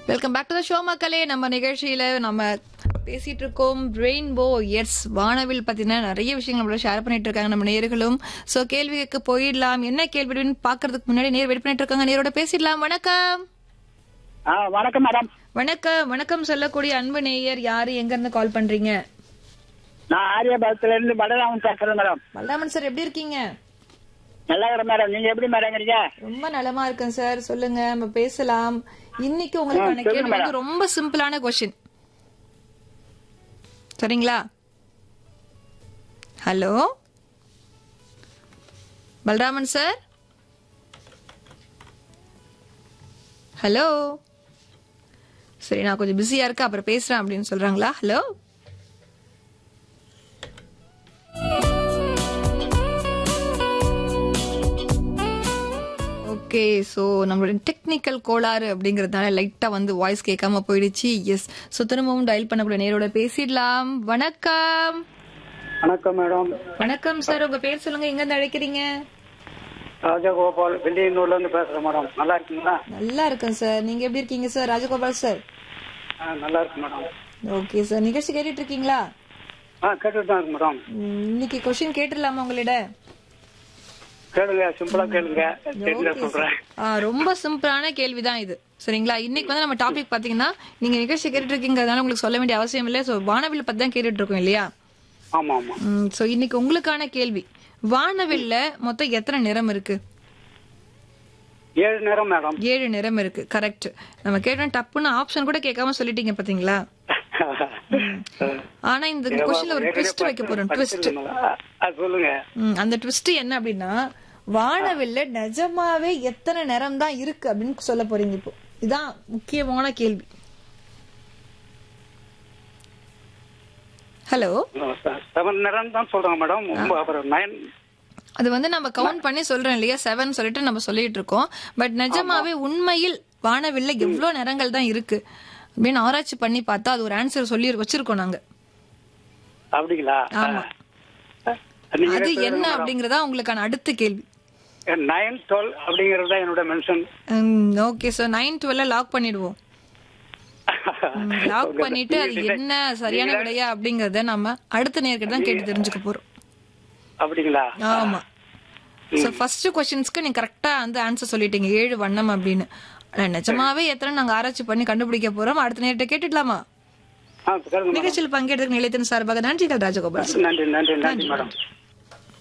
Welcome back to the show மக்களே நம்ம நிகழ்ச்சியில நம்ம பேசிட்டு இருக்கோம் ரெயின்போ எஸ் வானவில் பத்தின நிறைய விஷயங்கள் நம்மளோட ஷேர் பண்ணிட்டு இருக்காங்க நம்ம நேர்களும் சோ கேள்விக்கு போயிடலாம் என்ன கேள்வின்னு பாக்குறதுக்கு முன்னாடி நேர் வெயிட் பண்ணிட்டு இருக்காங்க நேரோட பேசிடலாம் வணக்கம் ஆ வணக்கம் மேடம் வணக்கம் வணக்கம் சொல்லக்கூடிய அன்பு நேயர் யாரு எங்க இருந்து கால் பண்றீங்க நான் ஆரியபாளத்துல இருந்து பலராமன் பேசுறேன் மேடம் வல்லாமன் சார் எப்படி இருக்கீங்க நல்லா இருக்கிறேன் மேடம் நீங்க எப்படி மேடம் இருக்கீங்க ரொம்ப நலமா இருக்கேன் சார் சொல்லுங்க நம்ம பேசலாம் இன்னைக்கு உங்களுக்கான சொல்லுங்க கேள்வி வந்து ரொம்ப சிம்பிளான கொஸ்டின் சரிங்களா ஹலோ பல்ராமன் சார் ஹலோ சரி நான் கொஞ்சம் பிஸியா இருக்கேன் அப்புறம் பேசுறேன் அப்படின்னு சொல்றாங்களா ஹலோ ஓகே ஸோ நம்மளுடைய டெக்னிக்கல் கோளாறு அப்படிங்கறதுனால லைட்டா வந்து வாய்ஸ் கேட்காம போயிடுச்சு எஸ் ஸோ திரும்பவும் டயல் பண்ணக்கூடிய நேரோட பேசிடலாம் வணக்கம் வணக்கம் மேடம் வணக்கம் சார் உங்க பேர் சொல்லுங்க எங்க இருந்து அழைக்கிறீங்க ராஜகோபால் வெள்ளியனூர்ல இருந்து பேசுறேன் மேடம் நல்லா இருக்கீங்களா நல்லா இருக்கேன் சார் நீங்க எப்படி இருக்கீங்க சார் ராஜகோபால் சார் ஆ, நல்லா இருக்கு மேடம் ஓகே சார் நிகழ்ச்சி கேட்டுட்டு இருக்கீங்களா ஆ கேட்டுட்டு தான் இருக்கு மேடம் ம், இன்னைக்கு கொஸ்டின் கேட்டுடலாமா உங்களிட கேளுங்க சிம்பிளா கேளுங்க தெரிஞ்ச சொல்றேன் ஆ, ரொம்ப சிம்பிளான கேள்விதான் இது சரிங்களா இன்னைக்கு வந்து நம்ம டாபிக் பாத்தீங்கன்னா நீங்க நிகழ்ச்சி கேட்டுட்டு இருக்கீங்கிறதுனால உங்களுக்கு சொல்ல வேண்டிய அவசியம் இல்லை ஸோ வானவில் பத்தி தான் கேட்டுட்டு இருக்கோம் இல்லையா ஆமா ஆமா ஸோ இன்னைக்கு உங்களுக்கான கேள்வி வானவில்ல மொத்தம் எத்தனை நிறம் இருக்கு ஏழு நேரம் மேடம் ஏழு நிறம் இருக்கு கரெக்ட் நம்ம கேட்டோம் டப்புன்னு ஆப்ஷன் கூட கேட்காம சொல்லிட்டீங்க பாத்தீங்களா ஆனா இந்த கொஸ்டின்ல ஒரு ட்விஸ்ட் வைக்க போறோம் ட்விஸ்ட் ஆ, சொல்லுங்க அந்த ட்விஸ்ட் என்ன அப்படின்னா வானவில்ல நிஜமாவே எத்தனை நிறம் தான் இருக்கு அப்படின்னு சொல்ல போறீங்க இப்போ இதான் முக்கியமான கேள்வி ஹலோ செவன் நேரம் தான் சொல்றாங்க மேடம் ஒன்பது அப்புறம் நைன் அது வந்து நம்ம கவுண்ட் பண்ணி சொல்றோம் இல்லையா செவன் சொல்லிட்டு நம்ம சொல்லிட்டு இருக்கோம் பட் நிஜமாவே உண்மையில் வானவில்ல எவ்வளவு நிறங்கள் தான் இருக்கு அப்படின்னு ஆராய்ச்சி பண்ணி பார்த்தா அது ஒரு ஆன்சர் சொல்லி வச்சிருக்கோம் நாங்க அப்படிங்களா ஆமா. நீங்க அது என்ன அப்படிங்கறதா உங்களுக்கான அடுத்த கேள்வி நைன் டுவெல் அப்படிங்கறது தான் என்னோட மென்ஷன் ஓகே சார் நைன் டுவெல்ல லாக் பண்ணிடுவோம் லாக் பண்ணிட்டு அது என்ன சரியான விடையா அப்படிங்கறத நம்ம அடுத்த நேர்கிட்ட தான் கேட்டு தெரிஞ்சுக்க போறோம் அப்படிங்களா ஆமா சோ ஃபர்ஸ்ட் கொஸ்டின்ஸ்க்கு நீங்க கரெக்டா அந்த ஆன்சர் சொல்லிட்டீங்க ஏழு வண்ணம் அப்படின்னு ஆனா நிஜமாவே எத்தனை நாங்க ஆராய்ச்சி பண்ணி கண்டுபிடிக்க போறோம் அடுத்த நேரத்தை கேட்டுடலாமா ஆ கேளுங்க மேடம் நிகழ்ச்சியில் பங்கேற்றதுக்கு நிலையத்தின் சார்பாக நன்றிகள் ராஜகோபால் நன்றி நன்றி நன்றி மேடம்